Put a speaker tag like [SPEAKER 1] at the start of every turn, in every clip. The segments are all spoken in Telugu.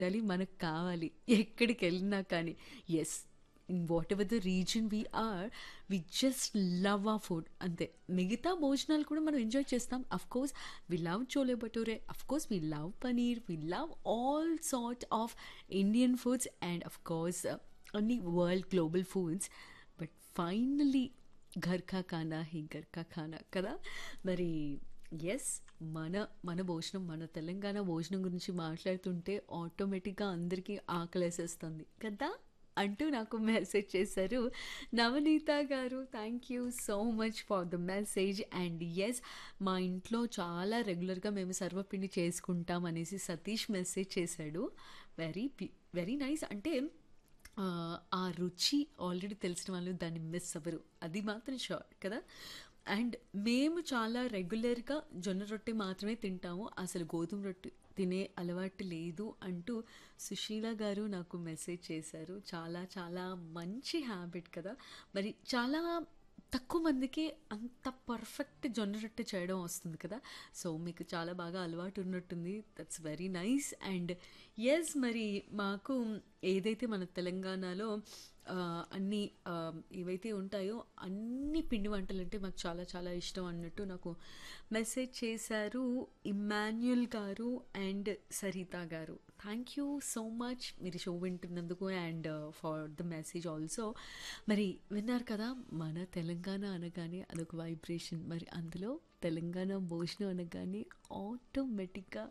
[SPEAKER 1] ఉండాలి మనకు కావాలి ఎక్కడికి వెళ్ళినా కానీ yes in whatever the reason we are we just love ఆ ఫుడ్ అంతే మిగతా భోజనాలు కూడా మనం ఎంజాయ్ చేస్తాం of course we love chole bhature of course we love paneer we love all sort of Indian foods and of course అన్ని world global foods but finally ఘర్ కా ఖానా హీ ఘర్ కా ఖానా కదా మరి ఎస్ మన మన భోజనం మన తెలంగాణ భోజనం గురించి మాట్లాడుతుంటే ఆటోమేటిక్గా అందరికీ ఆకలేసేస్తుంది కదా అంటూ నాకు మెసేజ్ చేశారు Navaneetha garu thank you so much for the message and yes మా ఇంట్లో చాలా రెగ్యులర్గా మేము సర్వపిండి చేసుకుంటాం అనేసి సతీష్ మెసేజ్ చేశాడు వెరీ వెరీ నైస్ అంటే ఆ, ఆ రుచి ఆల్రెడీ తెలిసిన వాళ్ళు దాన్ని మిస్ అవ్వరు అది మాత్రం షూర్ కదా అండ్ మేము చాలా రెగ్యులర్గా జొన్న రొట్టె మాత్రమే తింటాము అసలు గోధుమ రొట్టె తినే అలవాటు లేదు అంటూ సుశీల గారు నాకు మెసేజ్ చేశారు చాలా చాలా మంచి హ్యాబిట్ కదా మరి చాలా తక్కువ మందికి అంత పర్ఫెక్ట్ జొన్న రొట్టె చేయడం వస్తుంది కదా సో మీకు చాలా బాగా అలవాటు ఉన్నట్టుంది that's very nice and yes మరి మాకు ఏదైతే మన తెలంగాణలో ఆ, అన్ని ఆ, ఏవైతే ఉంటాయో అన్ని పిండి వంటలు అంటే మాకు చాలా చాలా ఇష్టం అన్నట్టు నాకు మెసేజ్ చేశారు ఇమాన్యుల్ గారు and Saritha garu thank you so much మీరు షో వింటున్నందుకు and for the message also మరి విన్నారు కదా మన తెలంగాణ అనగానే అదొక వైబ్రేషన్ మరి అందులో తెలంగాణ భోజనం అనగానే ఆటోమేటిక్గా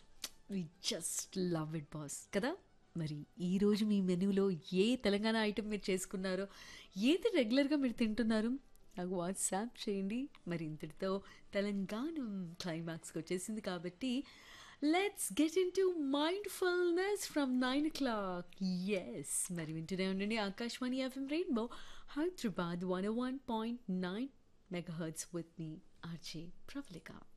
[SPEAKER 1] we just love it boss కదా మరి ఈరోజు మీ మెనూలో ఏ తెలంగాణ ఐటెం మీరు చేసుకున్నారో ఏది రెగ్యులర్గా మీరు తింటున్నారు నాకు వాట్సాప్ చేయండి మరి ఇంతటితో తెలంగాణ క్లైమాక్స్కి వచ్చేసింది కాబట్టి let's get into mindfulness from nine o'clock yes మరి వింటూనే ఉండండి Akashvani FM rainbow Hyderabad one one point nine megahertz with me RJ Pravalika